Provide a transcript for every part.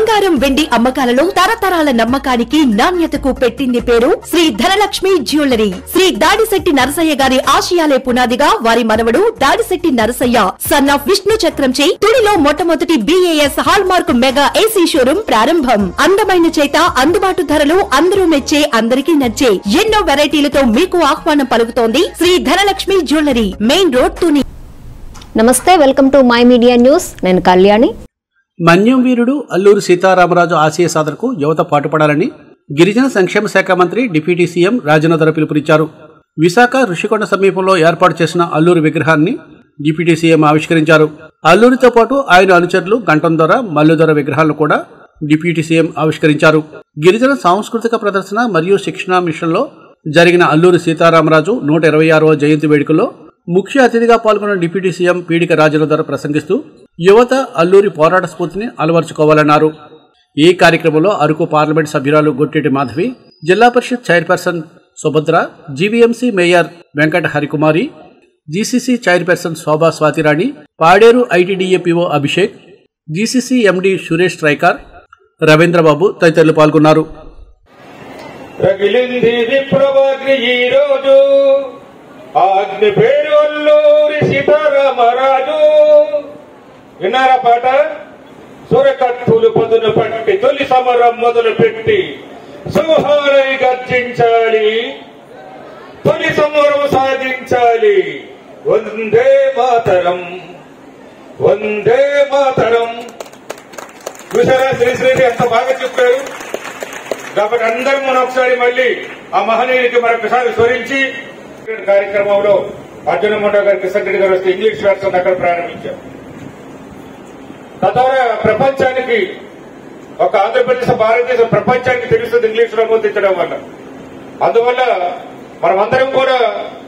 బంగారం వెండి అమ్మకాలలో తరతరాల నమ్మకానికి నాణ్యతకు పెట్టింది పేరు శ్రీ ధనలక్ష్మి జ్యువెలరీ శ్రీ దాడిశెట్టి నరసయ్య గారి ఆశయాలే పునాదిగా వారి మనవడు దాడిశెట్టి నరసయ్య సన్ ఆఫ్ విష్ణు చక్రంచే తుడిలో మొట్టమొదటి BAS hallmark mega AC showroom ప్రారంభం అందమైన చేత అందుబాటు ధరలు అందరూ మెచ్చే అందరికీ నచ్చే ఎన్నో వెరైటీలతో మీకు ఆహ్వానం పలుకుతోంది Shri Dhanalakshmi jewellery main road Tuni నమస్తే welcome to my media news నేను కళ్యాణి మన్యం వీరుడు అల్లూరి సీతారామరాజు ఆశయ సాధనకు యువత పాటుపడాలని గిరిజన సంక్షేమ శాఖ మంత్రి డిప్యూటీ సీఎం రాజనధర పిలుపునిచ్చారు విశాఖ ఋషికొండ సమీపంలో ఏర్పాటు చేసిన అల్లూరి విగ్రహాన్ని డిప్యూటీ సీఎం ఆవిష్కరించారు అల్లూరితో పాటు ఆయన అనుచరులు గంటం దొర మల్లుదొర విగ్రహాలను కూడా డిప్యూటీ సీఎం ఆవిష్కరించారు గిరిజన సాంస్కృతిక ప్రదర్శన మరియు శిక్షణా మిషన్లో జరిగిన అల్లూరి సీతారామరాజు నూట ఇరవై ఆరవ జయంతి వేడుకలో ముఖ్య అతిథిగా పాల్గొన్న డిప్యూటీ సీఎం పీడిక రాజేంద్ర ప్రసంగిస్తూ యువత అల్లూరి పోరాట స్ఫూర్తిని అలవర్చుకోవాలన్నారు ఈ కార్యక్రమంలో అరకు పార్లమెంట్ సభ్యురాలు గొట్టేటి మాధవి జిల్లా పరిషత్ chairperson Subhadra GVMC mayor Venkata Harikumari GCC chairperson Shobha Swatirani Paderu ITDA PO Abhishek GCC MD Suresh Tricor Ravindrababu తదితరులు పాల్గొన్నారు రగిలింది విప్లవాగ్ని ఈ రోజు అగ్ని పేరు అల్లూరి సీతారామరాజు విన్నారా పాట సురకత్తులు పదును పట్టి తొలి సమరం మొదలు పెట్టి సింహాలై గర్జించాలి తొలి సమరం సాధించాలి వందే మాతరం వందే మాతరం చూసారా శ్రీశ్రీ ఎంత బాగా చెప్పారు కాబట్టి అందరం మనం ఒకసారి మళ్ళీ ఆ మహనీయునికి మరొకసారి స్మరించి కార్యక్రమంలో అర్జున ముండా గారు కిషన్ రెడ్డి గారు వస్తే ఇంగ్లీష్ వెర్షన్ అక్కడ ప్రారంభించారు తద్వారా ప్రపంచానికి ఒక ఆంధ్రప్రదేశ్ భారతదేశం ప్రపంచానికి తెలుస్తుంది ఇంగ్లీష్ లో ముద్రించడం వల్ల అందువల్ల మనమందరం కూడా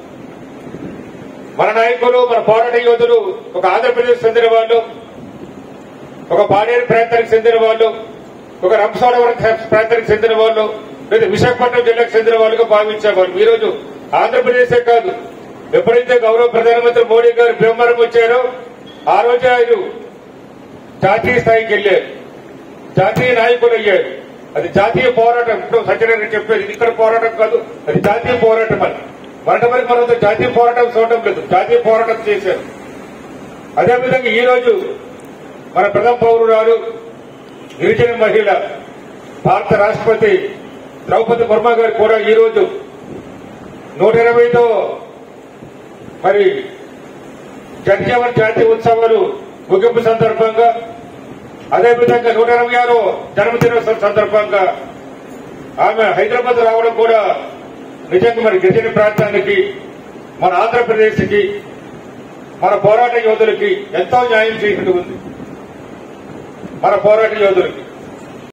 మన నాయకులు మన పోరాట యోధులు ఒక ఆంధ్రప్రదేశ్ చెందిన వాళ్ళు ఒక పాడేరు ప్రాంతానికి చెందిన వాళ్ళు ఒక రంపచోడవరం ప్రాంతానికి చెందిన వాళ్ళు లేదా విశాఖపట్నం జిల్లాకు చెందిన వాళ్ళుగా భావించేవాళ్ళు ఈ రోజు ఆంధ్రప్రదేశే కాదు ఎప్పుడైతే గౌరవ ప్రధానమంత్రి మోడీ గారు భీమవరం వచ్చారో ఆ రోజే ఆయన జాతీయ స్థాయికి వెళ్ళారు జాతీయ నాయకులు అయ్యారు అది జాతీయ పోరాటం ఇప్పుడు సత్యనారాయణ చెప్పేది ఇది ఇక్కడ పోరాటం కాదు అది జాతీయ పోరాటం అని మరొక మరి మనం జాతీయ పోరాటం చూడటం లేదు జాతీయ పోరాటం చేశారు అదేవిధంగా ఈ రోజు మన ప్రథమ పౌరురాలు గిరిజన మహిళ భారత రాష్ట్రపతి ద్రౌపది ముర్మా గారు కూడా ఈ రోజు నూట ఇరవైతో మరి జనజీవన్ జాతీయ ఉత్సవాలు ముగింపు సందర్భంగా అదేవిధంగా నూట ఇరవై ఆరో జన్మదినోత్సవం సందర్భంగా ఆమె హైదరాబాద్ రావడం కూడా నిజంగా మరి గిరిజన ప్రాంతానికి మన ఆంధ్రప్రదేశ్కి మన పోరాట యోధులకి ఎంతో న్యాయం చేసినట్టు ఉంది మన పోరాట యోధులకి